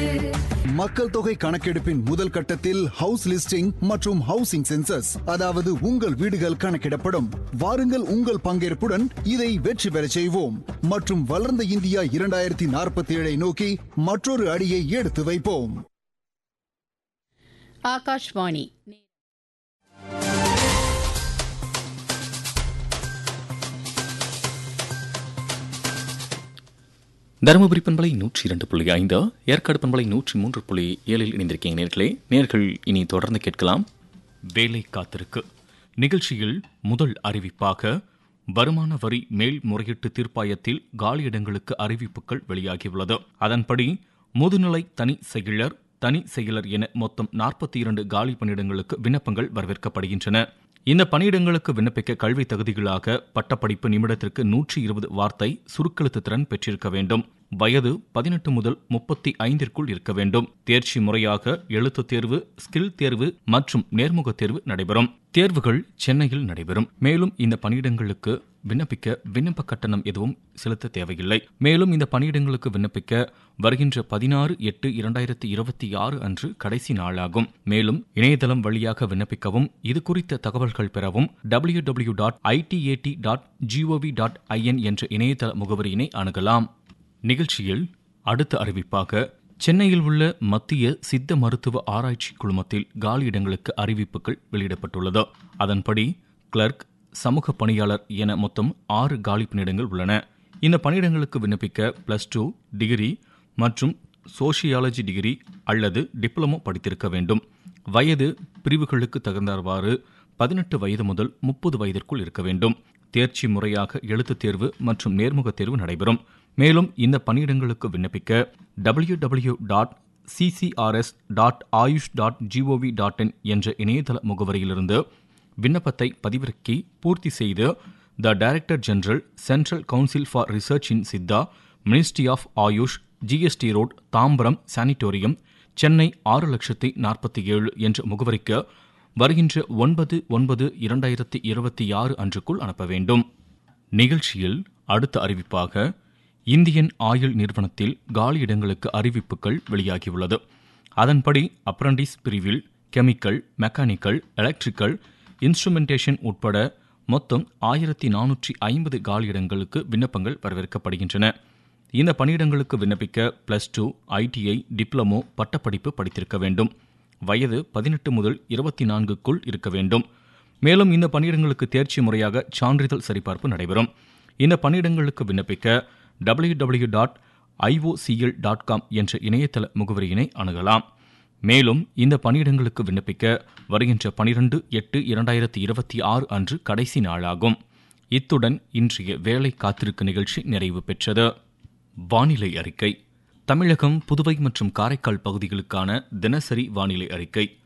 மக்கள் தொகை கணக்கெடுப்பின் முதல் கட்டத்தில் ஹவுஸ் லிஸ்டிங் மற்றும் ஹவுசிங் சென்சஸ் அதாவது உங்கள் வீடுகள் கணக்கிடப்படும் வாருங்கள் உங்கள் பங்கேற்புடன் இதை வெற்றி பெறச் செய்வோம் மற்றும் வளர்ந்த இந்தியா இரண்டாயிரத்தி நாற்பத்தி ஏழை நோக்கி மற்றொரு அடியை எடுத்து வைப்போம் ஆகாஷ்வாணி தருமபுரி பண்பலை நூற்றி இரண்டு புள்ளி ஐந்து ஏற்காடு பண்பலை நூற்றி மூன்று புள்ளி ஏழில் இணைந்திருக்கீங்க நேர்களே நேர்கள் இனி தொடர்ந்து கேட்கலாம் வேலை காத்திருக்கு நிகழ்ச்சியில் முதல் அறிவிப்பாக வருமான வரி மேல்முறையீட்டு தீர்ப்பாயத்தில் காலியிடங்களுக்கு அறிவிப்புகள் வெளியாகியுள்ளது அதன்படி முதுநிலை தனி செயலர் தனி செயலர் என மொத்தம் நாற்பத்தி இரண்டு காலி பணியிடங்களுக்கு விண்ணப்பங்கள் வரவேற்கப்படுகின்றன இந்த பணியிடங்களுக்கு விண்ணப்பிக்க கல்வி தகுதிகளாக பட்டப்படிப்பு நிமிடத்திற்கு நூற்றி இருபது வார்த்தை சுருக்கெழுத்து திறன் பெற்றிருக்க வேண்டும் வயது பதினெட்டு முதல் முப்பத்தி ஐந்திற்குள் இருக்க வேண்டும் தேர்ச்சி முறையாக எழுத்துத் தேர்வு ஸ்கில் தேர்வு மற்றும் நேர்முக தேர்வு நடைபெறும் தேர்வுகள் சென்னையில் நடைபெறும் மேலும் இந்த பணியிடங்களுக்கு விண்ணப்பிக்க விண்ணப்ப கட்டணம் எதுவும் செலுத்த தேவையில்லை மேலும் இந்த பணியிடங்களுக்கு விண்ணப்பிக்க வருகின்ற பதினாறு எட்டு இரண்டாயிரத்தி இருபத்தி ஆறு அன்று கடைசி நாளாகும் மேலும் இணையதளம் வழியாக விண்ணப்பிக்கவும் இது குறித்த தகவல்கள் பெறவும் W W dot ITAT dot GOV dot IN என்ற இணையதள முகவரியினை அணுகலாம் நிகழ்ச்சியில் அடுத்த அறிவிப்பாக சென்னையில் உள்ள மத்திய சித்த மருத்துவ ஆராய்ச்சி குழுமத்தில் காலியிடங்களுக்கு அறிவிப்புகள் வெளியிடப்பட்டுள்ளது அதன்படி கிளர்க் சமூக பணியாளர் என மொத்தம் ஆறு காலி பணியிடங்கள் உள்ளன இந்த பணியிடங்களுக்கு விண்ணப்பிக்க பிளஸ் டூ டிகிரி மற்றும் சோஷியாலஜி டிகிரி அல்லது டிப்ளமோ படித்திருக்க வேண்டும் வயது பிரிவுகளுக்கு தகுந்தவாறு பதினெட்டு வயது முதல் முப்பது வயதிற்குள் இருக்க வேண்டும் தேர்ச்சி முறையாக எழுத்துத் தேர்வு மற்றும் நேர்முக தேர்வு நடைபெறும் மேலும் இந்த பணியிடங்களுக்கு விண்ணப்பிக்க W W dot CCRS dot AYUSH dot GOV dot in என்ற இணையதள முகவரியிலிருந்து விண்ணப்பத்தை பதிவிறக்கி பூர்த்தி செய்து the director general central council for research in Siddha ministry of AYUSH GST road Tambaram sanatorium Chennai ஆறு லட்சத்தி நாற்பத்தி ஏழு என்ற முகவரிக்கு வருகின்ற ஒன்பது ஒன்பது இரண்டாயிரத்தி இருபத்தி ஆறு அன்றுக்குள் அனுப்ப வேண்டும் நிகழ்ச்சியில் அடுத்த அறிவிப்பாக இந்தியன் ஆயில் நிறுவனத்தில் காலியிடங்களுக்கு அறிவிப்புகள் வெளியாகியுள்ளது அதன்படி அப்ரண்டிஸ் பிரிவில் கெமிக்கல் மெக்கானிக்கல் எலக்ட்ரிக்கல் இன்ஸ்ட்ருமெண்டேஷன் உட்பட மொத்தம் ஆயிரத்தி நானூற்றி ஐம்பது காலியிடங்களுக்கு விண்ணப்பங்கள் வரவேற்கப்படுகின்றன இந்த பணியிடங்களுக்கு விண்ணப்பிக்க பிளஸ் டூ ஐடிஐ டிப்ளமோ பட்டப்படிப்பு படித்திருக்க வேண்டும் வயது பதினெட்டு முதல் இருபத்தி நான்குக்குள் இருக்க வேண்டும் மேலும் இந்த பணியிடங்களுக்கு தேர்ச்சி முறையாக சான்றிதழ் சரிபார்ப்பு நடைபெறும் இந்த பணியிடங்களுக்கு விண்ணப்பிக்க W W dot IOCL dot com என்ற இணையதள முகவரியினை அணுகலாம் மேலும் இந்த பணியிடங்களுக்கு விண்ணப்பிக்க வருகின்ற பனிரெண்டு எட்டு இரண்டாயிரத்தி இருபத்தி ஆறு அன்று கடைசி நாளாகும் இத்துடன் இன்றைய வேலை காத்திருக்கு நிகழ்ச்சி நிறைவு பெற்றது வானிலை அறிக்கை தமிழகம் புதுவை மற்றும் காரைக்கால் பகுதிகளுக்கான தினசரி வானிலை அறிக்கை